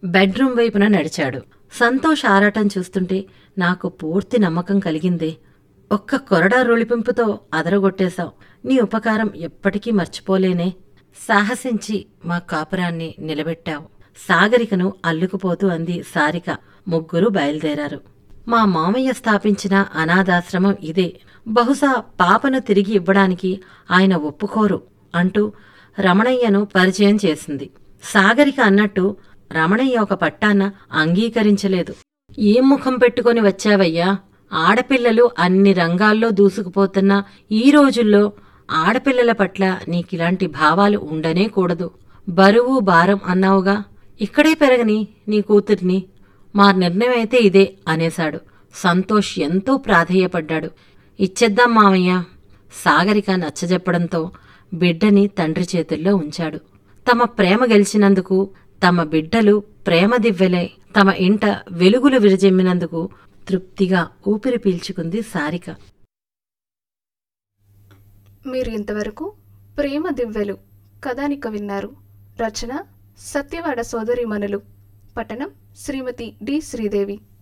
bedroom వైపున నడిచాడు సంతోష్ ఆరాటం చూస్తుంటే నాకు పూర్తి నమ్మకం కలిగిందే ఒక్క కొరడా రొళిపింపుతో అదరగొట్టేశావు నీ ఉపకారం ఎప్పటికీ మర్చిపోలేనే సాహసించి మా కాపురాన్ని నిలబెట్టావు సాగరికను అల్లుకుపోతూ అంది సారిక ముగ్గురు బయలుదేరారు మా మామయ్య స్థాపించిన అనాథాశ్రమం ఇదే బహుశా పాపను తిరిగి ఇవ్వడానికి ఆయన ఒప్పుకోరు అంటూ రమణయ్యను పరిచయం చేసింది సాగరిక అన్నట్టు రమణయ్య ఒక పట్టాన అంగీకరించలేదు ఏం ముఖం పెట్టుకొని వచ్చావయ్యా ఆడపిల్లలు అన్ని రంగాల్లో దూసుకుపోతున్న ఈ రోజుల్లో ఆడపిల్లల పట్ల నీకిలాంటి భావాలు ఉండనే కూడదు బరువు భారం అన్నావుగా ఇక్కడే పెరగని నీ కూతుర్ని మా నిర్ణయం అయితే ఇదే అనేశాడు సంతోష్ ఎంతో ప్రాధేయపడ్డాడు ఇచ్చేద్దాం మామయ్య సాగరిక నచ్చజెప్పడంతో బిడ్డని తండ్రి చేతుల్లో ఉంచాడు తమ ప్రేమ గెలిచినందుకు తమ బిడ్డలు ప్రేమ దివ్వెలై తమ ఇంట వెలుగులు విరజెమ్మినందుకు తృప్తిగా ఊపిరి పీల్చుకుంది సారిక మీరు ఇంతవరకు ప్రేమ దివ్వెలు కథానిక విన్నారు రచన సత్యవాడ సోదరిమణులు పట్టణం శ్రీమతి డి శ్రీదేవి